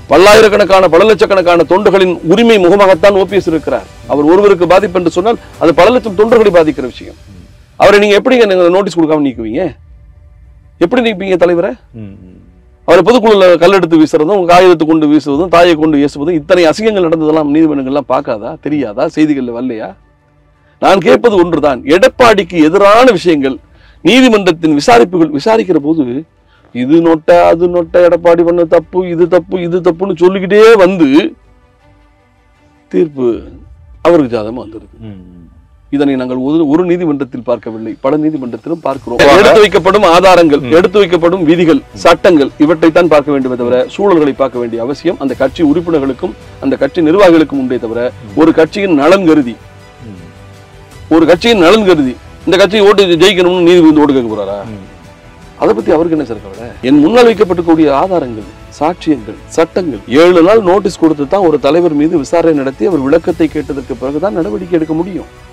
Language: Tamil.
பல்லாயிரக்கணக்கான பல லட்சக்கணக்கான தொண்டர்களின் உரிமை முகமாகத்தான் ஓபிஎஸ் இருக்கிறார் அவர் ஒருவருக்கு பாதிப்பு என்று சொன்னால் அது பல லட்சம் தொண்டர்களை பாதிக்கிற விஷயம் அவரை நீங்க எப்படிங்க நீங்க நோட்டீஸ் கொடுக்காம நீக்குவீங்க எப்படி நீப்பீங்க தலைவரை ம், ம். அவரை பொதுக்குழுல கல்லெடுத்து வீசுறதும் காகிதத்தை கொண்டு வீசுவதும் தாயை கொண்டு வீசுவதும் இத்தனை அசிங்கங்கள் நடந்ததெல்லாம் நீதிமன்றங்கள்லாம் பார்க்காதா தெரியாதா செய்திகள்ல வரலையா நான் கேட்பது ஒன்றுதான் எடப்பாடிக்கு எதிரான விஷயங்கள் நீதிமன்றத்தின் விசாரிப்புகள் விசாரிக்கிற போது இது நொட்ட அது நொட்ட எடப்பாடி பண்ண தப்பு இது தப்பு இது தப்புன்னு சொல்லிக்கிட்டே வந்து தீர்ப்பு அவருக்கு ஜாதகமா வந்திருக்கு ம், ம். இதனை நாங்கள் ஒரு ஒரு நீதிமன்றத்தில் பார்க்கவில்லை பல நீதிமன்றத்திலும் பார்க்கிறோம் எடுத்து வைக்கப்படும் ஆதாரங்கள் எடுத்து வைக்கப்படும் விதிகள் சட்டங்கள் இவற்றைத்தான் பார்க்க வேண்டுமே தவிர சூழல்களை பார்க்க வேண்டிய அவசியம் அந்த கட்சி உறுப்பினர்களுக்கும் அந்த கட்சி நிர்வாகிகளுக்கும் உண்டே தவிர ஒரு கட்சியின் நலன் கருதி ம். ஒரு கட்சியின் நலன் கருதி இந்த கட்சியை ஓட்டு ஜெயிக்கணும்னு நீதி வந்து ஓட்டு கேட்க போறாரா ம். அதை பத்தி அவருக்கு என்ன சார் கவலை என் முன்னால் வைக்கப்பட்டிருக்கக்கூடிய ஆதாரங்கள் சாட்சியங்கள் சட்டங்கள் ஏழு நாள் நோட்டீஸ் கொடுத்து தான் ஒரு தலைவர் மீது விசாரணை நடத்தி அவர் விளக்கத்தை கேட்டதற்கு பிறகுதான் நடவடிக்கை எடுக்க முடியும்